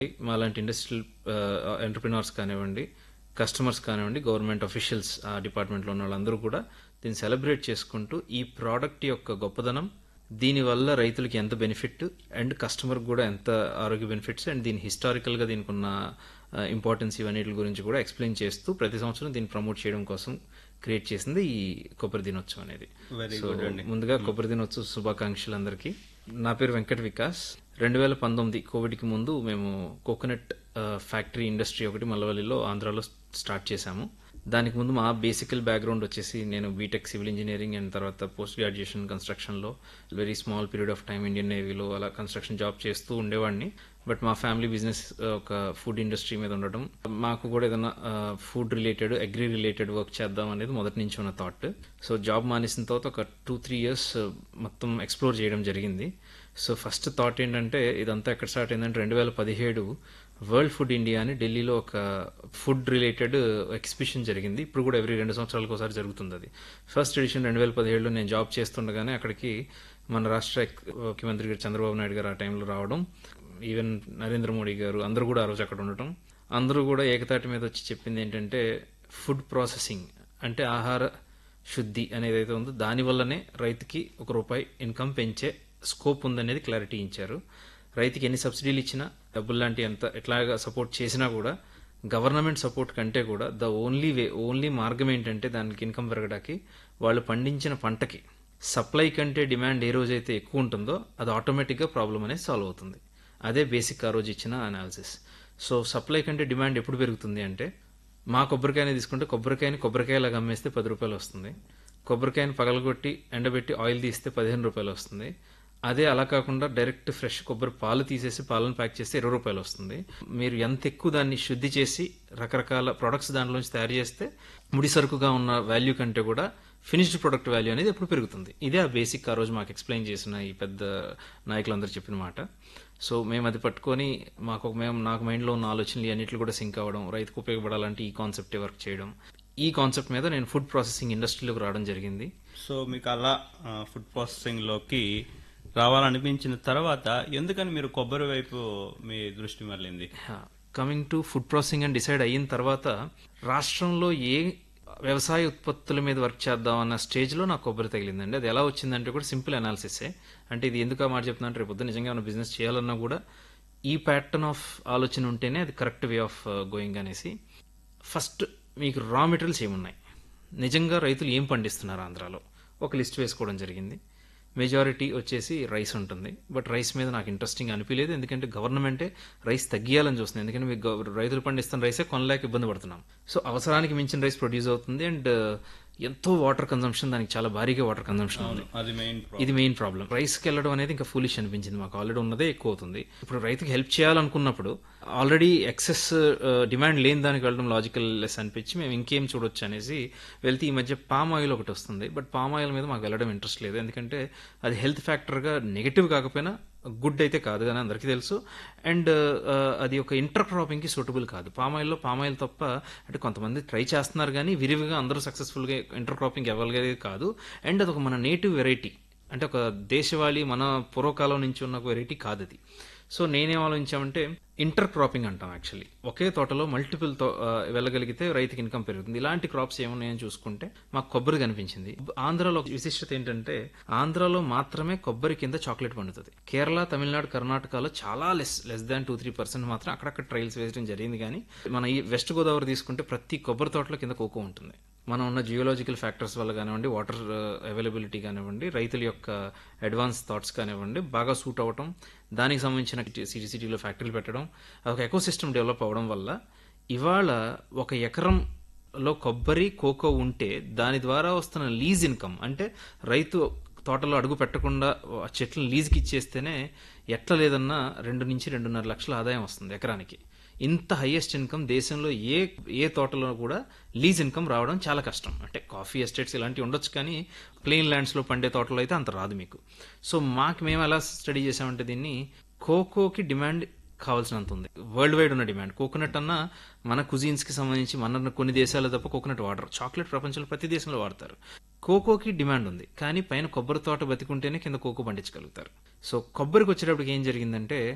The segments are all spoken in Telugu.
మాలాంటి ఇండస్ట్రియల్ ఎంటర్ప్రినర్స్ కానివ్వండి కస్టమర్స్ కానివ్వండి గవర్నమెంట్ అఫీషియల్స్ ఆ డిపార్ట్మెంట్లో ఉన్న వాళ్ళందరూ కూడా దీన్ని సెలబ్రేట్ చేసుకుంటూ ఈ ప్రోడక్ట్ యొక్క గొప్పదనం దీనివల్ల రైతులకి ఎంత బెనిఫిట్ అండ్ కస్టమర్ కూడా ఎంత ఆరోగ్య బెనిఫిట్స్ అండ్ దీని హిస్టారికల్గా దీనికి ఉన్న ఇంపార్టెన్స్ ఇవన్నిటి గురించి కూడా ఎక్స్ప్లెయిన్ చేస్తూ ప్రతి సంవత్సరం దీన్ని ప్రమోట్ చేయడం కోసం క్రియేట్ చేసింది ఈ కొబ్బరి దినోత్సవం అనేది Very సో good అండి. ముందుగా కొబ్బరి దినోత్సవ శుభాకాంక్షలు అందరికీ నా పేరు వెంకట్ వికాస్ రెండు వేల పంతొమ్మిది కోవిడ్కి ముందు మేము కోకోనట్ ఫ్యాక్టరీ ఇండస్ట్రీ ఒకటి మల్లవల్లిలో ఆంధ్రాలో స్టార్ట్ చేశాము దానికి ముందు మా బేసికల్ బ్యాక్గ్రౌండ్ వచ్చేసి నేను బీటెక్ సివిల్ ఇంజనీరింగ్ అండ్ తర్వాత పోస్ట్ గ్రాడ్యుయేషన్ కన్స్ట్రక్షన్లో very small period of time Indian నేవీలో అలా కన్స్ట్రక్షన్ జాబ్ చేస్తూ ఉండేవాడిని బట్ మా ఫ్యామిలీ బిజినెస్ ఒక ఫుడ్ ఇండస్ట్రీ మీద ఉండడం మాకు కూడా ఏదైనా food related agri related work చేద్దాం అనేది మొదటి నుంచి ఉన్న థాట్ సో జాబ్ మానేసిన తర్వాత ఒక టూ త్రీ ఇయర్స్ మొత్తం ఎక్స్ప్లోర్ చేయడం జరిగింది సో ఫస్ట్ థాట్ ఏంటంటే ఇదంతా ఎక్కడ స్టార్ట్ అయిందంటే రెండు వేల పదిహేడు వరల్డ్ ఫుడ్ ఇండియా అని ఢిల్లీలో ఒక ఫుడ్ రిలేటెడ్ ఎగ్జిబిషన్ జరిగింది ఇప్పుడు కూడా ఎవ్రీ రెండు సంవత్సరాలకు ఒకసారి జరుగుతుంది అది ఫస్ట్ ఎడిషన్ రెండు వేల పదిహేడులో నేను జాబ్ చేస్తుండగానే అక్కడికి మన రాష్ట్ర ఎక్- ముఖ్యమంత్రి గారు చంద్రబాబు నాయుడు గారు ఆ టైంలో రావడం ఈవెన్ నరేంద్ర మోడీ గారు అందరూ కూడా ఆ రోజు అక్కడ ఉండటం అందరూ కూడా ఏకతాటి మీద వచ్చి చెప్పింది ఏంటంటే ఫుడ్ ప్రాసెసింగ్ అంటే ఆహార శుద్ధి అనేది అయితే ఉందో దానివల్లనే రైతుకి ఒక రూపాయి ఇన్కమ్ పెంచే స్కోప్ ఉందనేది క్లారిటీ ఇచ్చారు రైతుకి ఎన్ని సబ్సిడీలు ఇచ్చినా డబ్బులు లాంటి ఎంత ఎట్లాగా సపోర్ట్ చేసినా కూడా గవర్నమెంట్ సపోర్ట్ కంటే కూడా ద ఓన్లీ వే ఓన్లీ మార్గం ఏంటంటే దానికి ఇన్కమ్ పెరగడానికి వాళ్ళు పండించిన పంటకి సప్లై కంటే డిమాండ్ ఏ రోజైతే ఎక్కువ ఉంటుందో అది ఆటోమేటిక్గా ప్రాబ్లం అనేది సాల్వ్ అవుతుంది అదే బేసిక్ ఆ రోజు ఇచ్చిన అనాలిసిస్ సో సప్లై కంటే డిమాండ్ ఎప్పుడు పెరుగుతుంది అంటే మా కొబ్బరికాయని తీసుకుంటే కొబ్బరికాయని కొబ్బరికాయలాగా అమ్మేస్తే పది రూపాయలు వస్తుంది కొబ్బరికాయని పగలగొట్టి ఎండబెట్టి ఆయిల్ తీస్తే పదిహేను రూపాయలు వస్తుంది అదే అలా కాకుండా డైరెక్ట్ ఫ్రెష్ కొబ్బరి పాలు తీసేసి పాలను ప్యాక్ చేస్తే ఇరవై రూపాయలు వస్తుంది మీరు ఎంత ఎక్కువ దాన్ని శుద్ధి చేసి రకరకాల ప్రొడక్ట్స్ దాంట్లోంచి తయారు చేస్తే ముడి సరుకుగా ఉన్న వాల్యూ కంటే కూడా ఫినిష్డ్ ప్రొడక్ట్ వాల్యూ అనేది ఎప్పుడు పెరుగుతుంది ఇదే ఆ బేసిక్ ఆ రోజు మాకు ఎక్స్ప్లెయిన్ చేసిన ఈ పెద్ద నాయకులందరూ చెప్పిన మాట సో మేము అది పట్టుకొని మాకు ఒక- మేము నాకు మైండ్లో ఉన్న ఆలోచనలు అన్నింటిలో కూడా సింక్ అవ్వడం రైతుకు ఉపయోగపడాలంటే ఈ కాన్సెప్టే వర్క్ చేయడం ఈ కాన్సెప్ట్ మీద నేను ఫుడ్ ప్రాసెసింగ్ ఇండస్ట్రీలోకి రావడం జరిగింది సో మీకు అలా ఆ, ఫుడ్ ప్రాసెసింగ్ లోకి రావాలనిపించిన తర్వాత ఎందుకని మీరు కొబ్బరి వైపు మీ దృష్టి మళ్ళింది కమింగ్ టు ఫుడ్ ప్రాసెసింగ్ అని డిసైడ్ అయిన తర్వాత రాష్ట్రంలో ఏ వ్యవసాయ ఉత్పత్తుల మీద వర్క్ చేద్దాం అన్న స్టేజ్లో నాకు కొబ్బరి తగిలిందండి అది ఎలా వచ్చిందంటే కూడా సింపుల్ అనాలిసిసే అంటే ఇది ఎందుకు ఆ మాట చెప్తున్నా అంటే రేపు పొద్దున్న నిజంగా ఏమైనా బిజినెస్ చేయాలన్నా కూడా ఈ ప్యాటర్న్ ఆఫ్ ఆలోచన ఉంటేనే అది కరెక్ట్ వే ఆఫ్ గోయింగ్ అనేసి ఫస్ట్ మీకు రా మెటీరియల్స్ ఏమున్నాయి నిజంగా రైతులు ఏం పండిస్తున్నారు ఆంధ్రాలో ఒక లిస్ట్ వేసుకోవడం జరిగింది మెజారిటీ వచ్చేసి రైస్ ఉంటుంది బట్ రైస్ మీద నాకు ఇంట్రెస్టింగ్ అనిపించలేదు ఎందుకంటే గవర్నమెంటే రైస్ తగ్గియాలని చూస్తుంది ఎందుకంటే మీకు గవ- రైతులు పండిస్తున్న రైసే కొనలేక ఇబ్బంది పడుతున్నాం సో అవసరానికి మించిన రైస్ ప్రొడ్యూస్ అవుతుంది అండ్ ఎంతో వాటర్ కన్సంప్షన్ దానికి చాలా భారీగా వాటర్ కన్సంప్షన్ ఉంది అది మెయిన్ ఇది మెయిన్ ప్రాబ్లం రైస్కి వెళ్ళడం అనేది ఇంకా ఫూలిష్ అనిపించింది మాకు ఆల్రెడీ ఉన్నదే ఎక్కువ అవుతుంది ఇప్పుడు రైతుకి హెల్ప్ చేయాలనుకున్నప్పుడు ఆల్రెడీ ఎక్సెస్ డిమాండ్ లేని దానికి వెళ్ళడం లాజికల్ లెస్ అనిపించి మేము ఇంకేం చూడొచ్చు అనేసి వెళ్తే ఈ మధ్య పామ్ ఆయిల్ ఒకటి వస్తుంది బట్ పామ్ ఆయిల్ మీద మాకు వెళ్ళడం ఇంట్రెస్ట్ లేదు ఎందుకంటే అది హెల్త్ ఫ్యాక్టర్గా నెగిటివ్ కాకపోయినా గుడ్ అయితే కాదు అని అందరికీ తెలుసు అండ్ అది ఒక ఇంటర్ క్రాపింగ్కి సూటబుల్ కాదు పామాయిల్లో పామాయిల్ తప్ప అంటే కొంతమంది ట్రై చేస్తున్నారు కానీ విరివిగా అందరూ సక్సెస్ఫుల్గా ఇంటర్ క్రాపింగ్ అవ్వగలిగేది కాదు అండ్ అది ఒక మన నేటివ్ వెరైటీ అంటే ఒక దేశవాళీ మన పూర్వకాలం నుంచి ఉన్న ఒక వెరైటీ కాదు అది సో నేనేం ఆలోచించామంటే ఇంటర్ క్రాపింగ్ అంటాం యాక్చువల్లీ ఒకే తోటలో మల్టిపుల్ తో ఆ, వెళ్ళగలిగితే రైతుకి ఇన్కమ్ పెరుగుతుంది ఇలాంటి క్రాప్స్ ఏమున్నాయని చూసుకుంటే మాకు కొబ్బరి కనిపించింది ఆంధ్రాలో ఒక విశిష్టత ఏంటంటే ఆంధ్రాలో మాత్రమే కొబ్బరి కింద చాక్లెట్ పండుతుంది కేరళ తమిళనాడు కర్ణాటకలో చాలా less less than two three percent మాత్రం అక్కడక్కడ ట్రయల్స్ వేయడం జరిగింది కానీ మన ఈ వెస్ట్ గోదావరి తీసుకుంటే ప్రతి కొబ్బరి తోటలో కింద కోకో ఉంటుంది మనం ఉన్న జియోలాజికల్ ఫ్యాక్టర్స్ వల్ల కానివ్వండి వాటర్ అవైలబిలిటీ కానివ్వండి రైతుల యొక్క అడ్వాన్స్ థాట్స్ కానివ్వండి బాగా సూట్ అవ్వటం దానికి సంబంధించిన సిటీ సిటీలో ఫ్యాక్టరీలు పెట్టడం ఒక ఎకో సిస్టమ్ డెవలప్ అవ్వడం వల్ల ఇవాళ ఒక ఎకరంలో కొబ్బరి కోకో ఉంటే దాని ద్వారా వస్తున్న లీజ్ ఇన్కమ్ అంటే రైతు తోటలో అడుగు పెట్టకుండా ఆ చెట్లను లీజ్కి ఇచ్చేస్తేనే ఎట్లా లేదన్నా రెండు నుంచి రెండున్నర లక్షల ఆదాయం వస్తుంది ఎకరానికి ఇంత హైయెస్ట్ ఇన్కమ్ దేశంలో ఏ ఏ తోటలో కూడా లీజ్ ఇన్కమ్ రావడం చాలా కష్టం అంటే కాఫీ ఎస్టేట్స్ ఇలాంటివి ఉండొచ్చు కానీ ప్లెయిన్ ల్యాండ్స్లో పండే తోటలో అయితే అంత రాదు మీకు సో మాకు మేము ఎలా స్టడీ చేసామంటే దీన్ని కోకోకి డిమాండ్ కావాల్సినంత ఉంది వరల్డ్ వైడ్ ఉన్న డిమాండ్ కోకోనట్ అన్న మన కుజీన్స్ కి సంబంధించి మన కొన్ని దేశాలు తప్ప కోకోనట్ వాడరు చాక్లెట్ ప్రపంచంలో ప్రతి దేశంలో వాడతారు కోకోకి డిమాండ్ ఉంది కానీ పైన కొబ్బరి తోట బతికుంటేనే కింద కోకో పండించగలుగుతారు సో కొబ్బరికి వచ్చేటప్పటికి ఏం జరిగిందంటే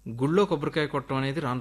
గుళ్ళో కొబ్బరికాయ కొట్టడం అనేది రాను